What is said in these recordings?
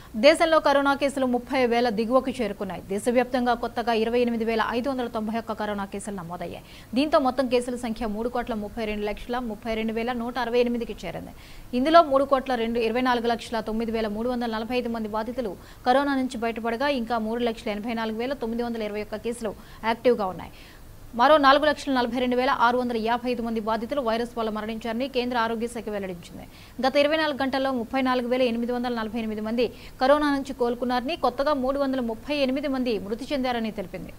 దేశంలో కరోనా కేసులు ముప్పై వేల దిగువకు చేరుకున్నాయి దేశవ్యాప్తంగా కొత్తగా ఇరవై ఎనిమిది వేల ఐదు వందల తొంభై ఒక్క కరోనా కేసులు నమోదయ్యాయి దీంతో మొత్తం కేసుల సంఖ్య మూడు కోట్ల ముప్పై రెండు లక్షల ముప్పై రెండు వేల నూట అరవై ఎనిమిదికి చేరింది ఇందులో మూడు కోట్ల రెండు ఇరవై నాలుగు లక్షల తొమ్మిది వేల మూడు వందల నలభై ఐదు మంది బాధితులు కరోనా నుంచి బయటపడగా ఇంకా మూడు లక్షల ఎనభై నాలుగు వేల తొమ్మిది వందల ఇరవై ఒక్క కేసులు యాక్టివ్గా ఉన్నాయి మరో నాలుగు లక్షల నలభై రెండు వేల ఆరు వందల యాభై ఐదు మంది బాధితులు వైరస్ వల్ల మరణించారని కేంద్ర ఆరోగ్య శాఖ వెల్లడించింది గత ఇరవై నాలుగు గంటల్లో ముప్పై నాలుగు వేల ఎనిమిది వందల నలభై ఎనిమిది మంది కరోనా నుంచి కోలుకున్నారని కొత్తగా మూడు వందల ముప్పై ఎనిమిది మంది మృతి చెందారని తెలిపింది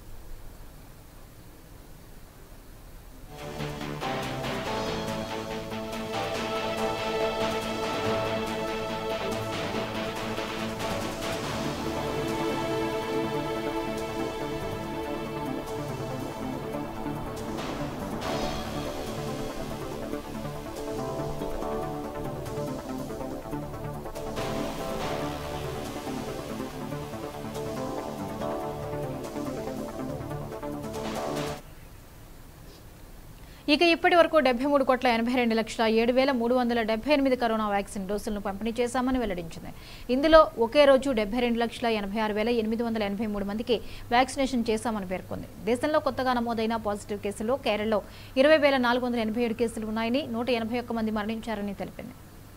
ఇక ఇప్పటి వరకు డెబ్బై మూడు కోట్ల ఎనభై రెండు లక్షల ఏడు వేల మూడు వందల డెబ్బై ఎనిమిది కరోనా వ్యాక్సిన్ డోసులను పంపిణీ చేశామని వెల్లడించింది ఇందులో ఒకే రోజు డెబ్బై రెండు లక్షల ఎనభై ఆరు వేల ఎనిమిది వందల ఎనభై మూడు మందికి వ్యాక్సినేషన్ చేశామని పేర్కొంది దేశంలో కొత్తగా నమోదైన పాజిటివ్ కేసుల్లో కేరళలో ఇరవై వేల నాలుగు వందల ఎనభై ఏడు కేసులు ఉన్నాయని నూట ఎనభై ఒక్క మంది మరణించారని తెలిపింది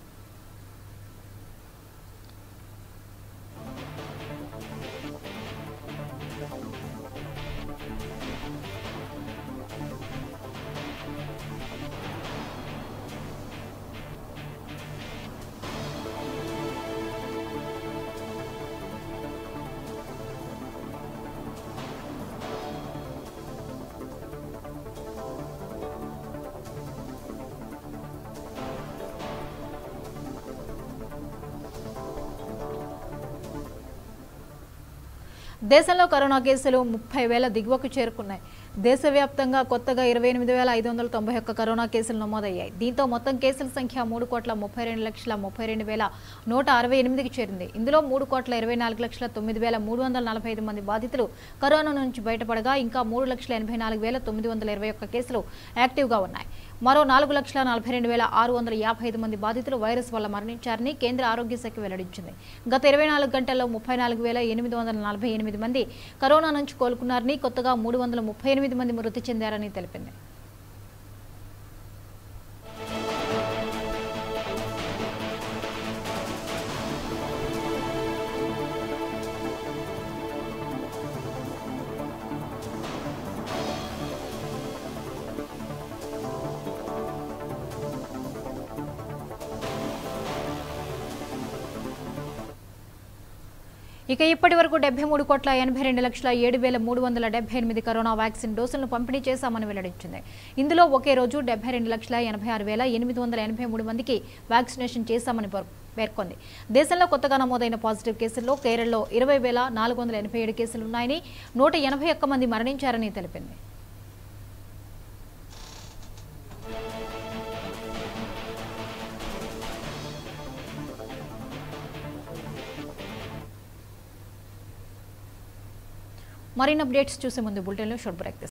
దేశంలో కరోనా కేసులు ముప్పై వేల దిగువకు చేరుకున్నాయి దేశవ్యాప్తంగా కొత్తగా ఇరవై ఎనిమిది వేల ఐదు వందల తొంభై ఒక్క కరోనా కేసులు నమోదయ్యాయి దీంతో మొత్తం కేసుల సంఖ్య మూడు కోట్ల ముప్పై రెండు లక్షల ముప్పై రెండు వేల నూట అరవై ఎనిమిదికి చేరింది ఇందులో మూడు కోట్ల ఇరవై నాలుగు లక్షల తొమ్మిది వేల మూడు వందల నలభై ఐదు మంది బాధితులు కరోనా నుంచి బయటపడగా ఇంకా మూడు లక్షల ఎనభై నాలుగు వేల తొమ్మిది వందల ఇరవై ఒక్క కేసులు యాక్టివ్గా ఉన్నాయి మరో నాలుగు లక్షల నలభై రెండు వేల ఆరు వందల యాభై ఐదు మంది బాధితులు వైరస్ వల్ల మరణించారని కేంద్ర ఆరోగ్య శాఖ వెల్లడించింది గత ఇరవై నాలుగు గంటల్లో ముప్పై నాలుగు వేల ఎనిమిది వందల నలభై ఎనిమిది మంది కరోనా నుంచి కోలుకున్నారని కొత్తగా మూడు వందల ముప్పై ఎనిమిది మంది మృతి చెందారని తెలిపింది ఇక ఇప్పటి వరకు డెబ్బై మూడు కోట్ల ఎనభై రెండు లక్షల ఏడు వేల మూడు వందల డెబ్బై ఎనిమిది కరోనా వ్యాక్సిన్ డోసులను పంపిణీ చేశామని వెల్లడించింది ఇందులో ఒకే రోజు డెబ్బై రెండు లక్షల ఎనభై ఆరు వేల ఎనిమిది వందల ఎనభై మూడు మందికి వ్యాక్సినేషన్ చేశామని పేర్- పేర్కొంది దేశంలో కొత్తగా నమోదైన పాజిటివ్ కేసుల్లో కేరళలో ఇరవై వేల నాలుగు వందల ఎనభై ఏడు కేసులు ఉన్నాయని నూట ఎనభై ఒక్క మంది మరణించారని తెలిపింది మరిన్ని అప్డేట్స్ చూసే ముందు బులెటిన్లో షార్ట్ బ్రేక్